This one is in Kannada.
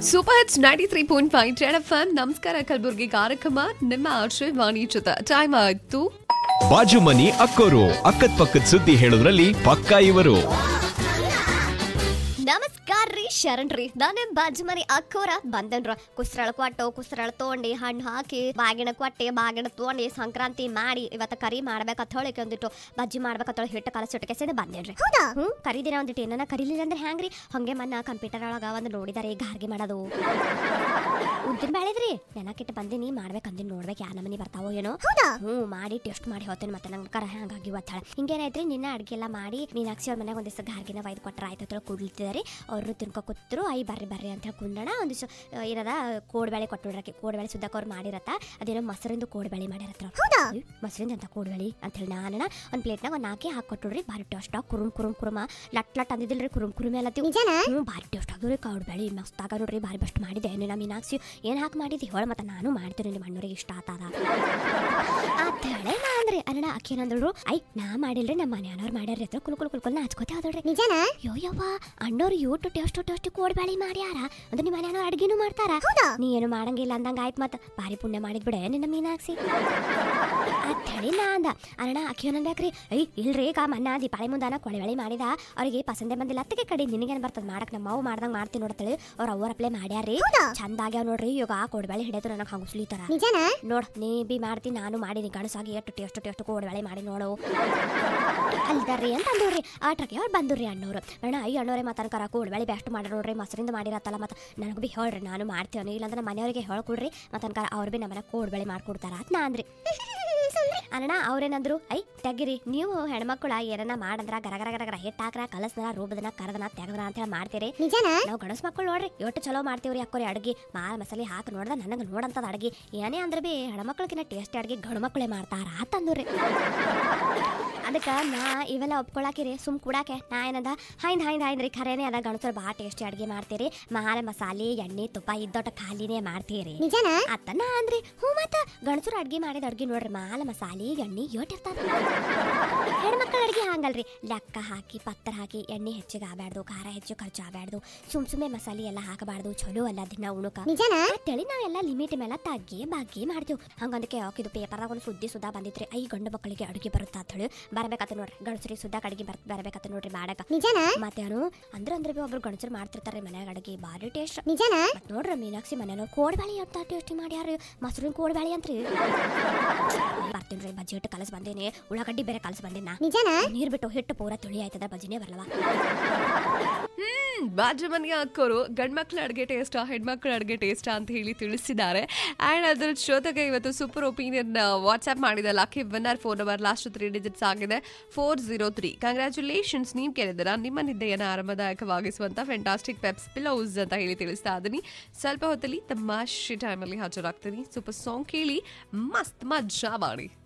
super hits ninety three point five ten F M ನಮಸ್ಕಾರ ಕಲಬುರ್ಗಿ ಕಾರ್ಯಕ್ರಮ ನಿಮ್ಮ ಆಶ್ರಯ ವಾಣಿ ಜೊತೆ ಟೈಮ್ ಆಯ್ತು ಬಾಜು ಮನಿ ಅಕ್ಕೋರು ಅಕ್ಕದ್ ಪಕ್ಕದ ಸುದ್ದಿ ಹೇಳೋದ್ರಲ್ಲಿ ಪಕ್ಕಾ ಇವರು ನಮಸ್ಕಾರ ರೀ ಶರಣ್ ರೀ ನಾನು ಬಾಜು ಮನೆ ಅಕ್ಕೋರ ಬಂದನ್ರ ಕುಸ್ರಳ ಕೊಟ್ಟು ಕುಸ್ರಳ ತೊಗೊಂಡು ಹಣ್ಣು ಹಾಕಿ ಬಾಗಿಣ ಕೊಟ್ಟೆ ಬಾಗಿಣ ತೊಗೊಂಡು ಸಂಕ್ರಾಂತಿ ಮಾಡಿ ಇವತ್ತು ಕರಿ ಮಾಡ್ಬೇಕಂತ ಹೇಳಿ ಒಂದಿಟ್ಟು ಬಜ್ಜಿ ಮಾಡ್ಬೇಕಂತ ಹೇಳಿ ಹಿಟ್ಟು ಕಲಸಿ ಕೆಸಿದ ಬಂದೇನ್ರಿ ಹೌದಾ ಹ್ಞೂ ಕರಿದಿರ ಒಂದಿಟ್ಟು ಏನನ್ನ ಕರೀಲಿಲ್ಲ ಅಂದ್ರೆ ಹ್ಯಾಂಗ್ರಿ ಹಂಗೆ ಮನ್ನ ಕಂಪ್ಯೂಟರ್ ಒಳಗ ಒಂದು ನೋಡಿದಾರೆ ಗಾರ್ಗಿ ಮಾಡೋದು ಉದ್ದಿನ ಬೇಳೆದ್ರಿ ನೆನಕಿಟ್ಟು ಬಂದಿನಿ ಮಾಡ್ಬೇಕಂದಿನಿ ನೋಡ್ಬೇಕು ಯಾ ನಮನಿ ಬರ್ತಾವೋ ಏನೋ ಹೌದಾ ಹ್ಞೂ ಮಾಡಿ ಟೆಸ್ಟ್ ಮಾಡಿ ಹೋಗ್ತೇನೆ ಮತ್ತೆ ನಂಗೆ ಕರ ಹಂಗಾಗಿ ಒತ್ತಾಳ ಹಿಂಗೇನಾಯ್ತ್ರಿ ನಿನ್ನ ಅಡ್ಗೆ ಎಲ್ಲ ಮಾಡಿ ಮೀನಾಕ್ಷಿ ಅವ್ರ ಮನೆಗೆ ಒಂದಿವ್ಸ ಗಾರ್ಗಿನ ಒಯ್ದು ಕೊಟ್ರೆ ಆಯ್ತು ಅಂತ ಕುಡ್ಲಿತ್ತಿದ್ದಾರೆ ಅವರು ತಿನ್ಕೊ ಕೂತ್ರು ಐ ಬರ್ರಿ ಬರ್ರಿ ಅಂತ ಹೇಳಿ ಕುಂದಣ ಒಂದಿವ್ಸ ಆ, ಏನದ ಕೋಡ್ಬೇಳೆ ಕೊಟ್ಟು ಕೋಡ್ಬೇಳೆ ಸುದ್ದಕ್ಕೆ ಅವ್ರು ಮಾಡಿರತ್ತ ಅದೇನೋ ಮೊಸರಿಂದ ಕೋಡ್ಬೇಳೆ ಮಾಡಿರತ್ರ ಹೌದಾ ಮೊಸರಿಂದ ಅಂತ ಕೋಡ್ಬೇಳೆ ಅಂತ ಹೇಳಿ ನಾನು ಒಂದು ಪ್ಲೇಟ್ನಾಗ ಒಂದು ನಾಲ್ಕೇ ಹಾಕೊಟ್ರಿ ಭಾರಿ ಟೇಸ್ಟ್ ಕುರುಮ್ ಕುರುಮ್ ಕುರುಮ ಲಟ್ ಲಟ್ ಅಂದಿದ್ದಿಲ್ರಿ ಕುರುಮ್ ಕುರುಮೆ ಎಲ್ಲ ಹ್ಞೂ ಭಾರಿ ಟೇಸ್ಟ್ ಆಗೋರಿ ಕೋಡ್ಬೇಳೆ ಮಸ್ತಾಗ ನೋಡ್ರಿ ಭಾರಿ ಬೆಸ್ಟ್ ಮಾಡಿದೆ ನಿನ್ನ ಮೀನಾಕ್ಷಿ ಏನು ಹಾಕಿ ಮಾಡಿದ್ದಿ ಹೇಳ ಮತ್ತೆ ನಾನು ಮಾಡ್ತೀನಿ ನಿಮ್ಮ ಅಣ್ಣರಿಗೆ ಇಷ್ಟ ಆತದ ಅಂತೇಳಿ ನಾ ಅಂದ್ರೆ ಅಣ್ಣ ಅಕ್ಕಿ ಏನಂದ್ರು ಐ ನಾ ಮಾಡಿಲ್ರಿ ನಮ್ಮ ಮನೆಯವ್ರು ಮಾಡ್ಯಾರ ಹತ್ರ ಕುಲ್ ಕುಲ್ ಕುಲ್ ಕುಲ್ ನಾಚ್ಕೋತೆ ಹೋದಳ್ರಿ ನಿಜನ ಯೋ ಯವ್ವ ಅಣ್ಣವ್ರು ಯೂಟು ಟೇಸ್ಟ್ ಟೇಸ್ಟ್ ಕೋಡ್ಬ್ಯಾಳಿ ಮಾಡ್ಯಾರ ಅಂದ್ರೆ ನಿಮ್ಮ ಮನೆಯವ್ರು ಅಡ್ಗಿನೂ ಮಾಡ್ತಾರ ನೀ ಏನು ಮಾಡಂಗಿಲ್ಲ ಅಂದಂಗ ಆಯ್ತು ಮತ್ತ ಭಾರಿ ಪುಣ್ಯ ಮಾಡಿದ್ ಬಿಡೆ ನಿನ್ನ ಮೀನಾಕ್ಸಿ ಅಂತೇಳಿ ನಾ ಅಂದ ಅಣ್ಣ ಅಕ್ಕಿ ಏನನ್ಬೇಕ್ರಿ ಐ ಇಲ್ರಿ ಕಾ ಮನ್ನ ದೀಪಾಳಿ ಮುಂದಾನ ಕೊಳೆಬಳಿ ಮಾಡಿದ ಅವ್ರಿಗೆ ಪಸಂದೆ ಬಂದಿಲ್ಲ ಅತ್ತಗೆ ಕಡೆ ನಿನಗೇನ್ ಬರ್ತದ ಮಾಡಕ್ ನಮ್ಮ ಮಾವು ಮಾಡ್ದಂಗ ಮಾಡ್ತೀನಿ ನೋಡ್ತಾಳೆ ಅವ್ರ ಅವ್ರ ಅಪ್ಲೈ ಮಾಡ್ಯಾರಿ ಚಂದ ಆಗ್ಯಾವ ನೋಡ್ರಿ ಇವಾಗ ಕೋಡ್ಬೇಳೆ ಹಿಡಿಯೋದು ನನಗೆ ಹಂಗ ಸುಲಿತಾರ ನೋಡ್ ನೀ ಬಿ ಮಾಡ್ತೀನಿ ನಾನು ಮಾಡೀನಿ ಗಣಸಾಗಿ ಎಷ್ಟು ಟೇಸ್ಟ್ ಟೇಸ್ಟ್ ಕೋಡ್ಬೇಳೆ ಮಾಡಿ ನೋಡು ಅಲ್ದಾರ್ರಿ ಅಂತ ಅಂದವ್ರಿ ಆಟ್ರಕ್ಕೆ ಅವ್ರು ಬಂದ್ರಿ ಅಣ್ಣವ್ರು ಅಣ್ಣ ಅಯ್ಯ ಅಣ್ಣವ್ರೆ ಮಾತಾನ ಕರ ಕೋಡ್ಬೇಳೆ ಬೆಸ್ಟ್ ಮಾಡಿ ನೋಡ್ರಿ ಮೊಸರಿಂದ ಮಾಡಿರತ್ತಲ್ಲ ಮತ್ತೆ ನನಗೆ ಬಿ ಹೇಳ್ರಿ ನಾನು ಮಾಡ್ತೇನೆ ಇಲ್ಲಾಂದ್ರೆ ನಮ್ಮ ಮನೆಯವ್ರಿಗೆ ಹೇಳ್ಕೊಡ್ರಿ ಮತ್ತೆ ಅನ್ಕಾರ ಅವ್ರು ಬಿ ನಮ್ಮನೆ ಕೋಡ್ಬೇಳೆ ಮಾಡ್ಕೊಡ್ತಾರ ಅಂತ ನಾ ಅಂದ್ರಿ ಅಣ್ಣ ಅವ್ರೇನಂದ್ರು ಐ ತೆಗಿರಿ ನೀವು ಹೆಣ್ಮಕ್ಳ ಏನನ್ನ ಮಾಡಂದ್ರ ಗರ ಗರ ಗರ ಗರ ಹಿಟ್ ಹಾಕ್ರ ಕಲಸ್ನ ರೂಬದನ ಕರದನ ತೆಗದನ ಅಂತ ಹೇಳಿ ಮಾಡ್ತೀರಿ ನಾವು ಗಣಸ್ ಮಕ್ಕಳು ನೋಡ್ರಿ ಎಷ್ಟು ಚಲೋ ಮಾಡ್ತೀವ್ರಿ ಅಕ್ಕೋರಿ ಅಡ್ಗಿ ಮಾಲ್ ಮಸಾಲೆ ಹಾಕಿ ನೋಡ್ದ ನನಗೆ ನೋಡಂತದ ಅಡ್ಗಿ ಏನೇ ಅಂದ್ರೆ ಬಿ ಹೆಣ್ಮಕ್ಳಿಗಿನ ಟೇಸ್ಟ್ ಅಡ್ಗಿ ಗಂಡು ಮಕ್ಕಳೇ ಮಾಡ್ತಾರ ಅಂತಂದ್ರಿ ಅದಕ್ಕೆ ನಾ ಇವೆಲ್ಲ ಒಪ್ಕೊಳಕಿರಿ ಸುಮ್ ಕೂಡಾಕೆ ನಾ ಏನದ ಹೈಂದ್ ಹೈಂದ್ ಹೈಂದ್ರಿ ಖರೇನೆ ಅದ ಗಣಸರು ಭಾಳ ಟೇಸ್ಟಿ ಅಡ್ಗೆ ಮಾಡ್ತೀರಿ ಮಾಲ ಮಸಾಲೆ ಎಣ್ಣೆ ತುಪ್ಪ ಇದ್ದೊಟ್ಟ ಖಾಲಿನೇ ಮಾಡ್ತೀರಿ ಅತ್ತ ನಾ ಅಂದ್ರಿ ಹ್ಞೂ ಮತ್ತ ಗಣಸರು ಅಡ್ಗೆ ಮಾಡಿದ ಅಡ್ಗೆ ನೋಡ್ರಿ ಮಾಲ ಮಸಾಲೆ ಎಣ್ಣೆ ಯೋಟ್ ಇರ್ತಾರ ಹೆಣ್ಮಕ್ಳ ಅಡ್ಗೆ ಹಂಗಲ್ರಿ ಲೆಕ್ಕ ಹಾಕಿ ಪತ್ತರ ಹಾಕಿ ಎಣ್ಣೆ ಹೆಚ್ಚಿಗೆ ಆಗಬಾರ್ದು ಖಾರ ಹೆಚ್ಚು ಖರ್ಚು ಆಗಬಾರ್ದು ಸುಮ್ ಸುಮ್ಮನೆ ಮಸಾಲೆ ಎಲ್ಲ ಹಾಕಬಾರ್ದು ಚಲೋ ಅಲ್ಲ ದಿನ ಉಣಕ ಅಂತೇಳಿ ನಾವೆಲ್ಲ ಲಿಮಿಟ್ ಮೇಲೆ ತಗ್ಗಿ ಬಾಗಿ ಮಾಡ್ತೀವಿ ಹಂಗಂದಕ್ಕೆ ಇದು ಪೇಪರ್ದಾಗ ಒಂದು ಸುದ್ದಿ ಸುಧಾ ಬಂದಿತ್ರಿ ಐ ಗಂಡು ಮಕ್ಕಳಿಗೆ ಅಡುಗೆ ಬರುತ್ತಾ ಅಂತ ಹೇಳಿ ಬರಬೇಕತ್ತ ನೋಡ್ರಿ ಗಣಸರಿಗೆ ಸುದ್ದ ಅಡುಗೆ ಬರ್ ಬರಬೇಕತ್ತ ನೋಡ್ರಿ ಮಾಡಕ ಮತ್ತೆ ಏನು ಅಂದ್ರೆ ಅಂದ್ರೆ ಬಿ ಒಬ್ರು ಗಣಸರು ಮಾಡ್ತಿರ್ತಾರೆ ಮನ್ಯಾಗ ಅಡುಗೆ ಭಾರಿ ಟೇಸ್ಟ್ ಮತ್ ನೋಡ್ರಿ ಮೀನಾಕ್ಷಿ ಮನೆಯವ್ರು ಕೋಡ್ಬಾಳಿ ಅಂತ ಟೇಸ್ಟಿ ಮಾಡ್ಯಾರ ಮೊಸರಿನ ಕೋಡ್ಬಾಳಿ ಅಂತ್ರಿ ಬರ್ತೀನಿ ಬಜ್ಜಿ ಹಿಟ್ಟು ಕಲಸ್ ಬಂದೇನೆ ಉಳ್ಳಾಗಡ್ಡಿ ಬೇರೆ ಕಲಸ್ ಬಂದೇನ ನೀರ್ ಬಿಟ್ಟು ಹಿಟ್ಟು ಪೂರ ತುಳಿ ಆಯ್ತದ ಬಜ್ಜಿನೇ ಬರಲವ ಹ್ಮ್ ಬಾಜು ಮನೆಯ ಅಕ್ಕೋರು ಗಂಡ್ಮಕ್ಳ ಅಡುಗೆ ಟೇಸ್ಟಾ ಹೆಣ್ಮಕ್ಳ ಅಡುಗೆ ಟೇಸ್ಟಾ ಅಂತ ಹೇಳಿ ತಿಳಿಸಿದ್ದಾರೆ ಆ್ಯಂಡ್ ಅದ್ರ ಜೊತೆಗೆ ಇವತ್ತು ಸೂಪರ್ ಒಪಿನಿಯನ್ ವಾಟ್ಸ್ಆ್ಯಪ್ ಮಾಡಿದ lucky winner phone number last three digits ಆಗಿದೆ ಫೋರ್ ಜೀರೋ ತ್ರೀ ಕಂಗ್ರ್ಯಾಚುಲೇಷನ್ಸ್ ನೀವು ಕೇಳಿದ್ದೀರಾ ನಿಮ್ಮ ನಿದ್ದೆಯನ್ನು ಆರಾಮದಾಯಕವಾಗಿಸುವಂಥ ಫೆಂಟಾಸ್ಟಿಕ್ ಪೆಪ್ಸ್ ಪಿಲೌಸ್ ಅಂತ ಹೇಳಿ ತಿಳಿಸ್ತಾ ಇದ್ದೀನಿ ಸ್ವಲ್ಪ ಹೊತ್ತಲ್ಲಿ ತಮಾಷೆ ಟೈಮಲ್ಲಿ ಹಾಜರಾಗ್ತೀನಿ ಸೂಪರ್ ಸಾಂಗ್ ಕೇಳಿ ಮಸ್ತ್ ಮಜಾ ಮಾಡಿ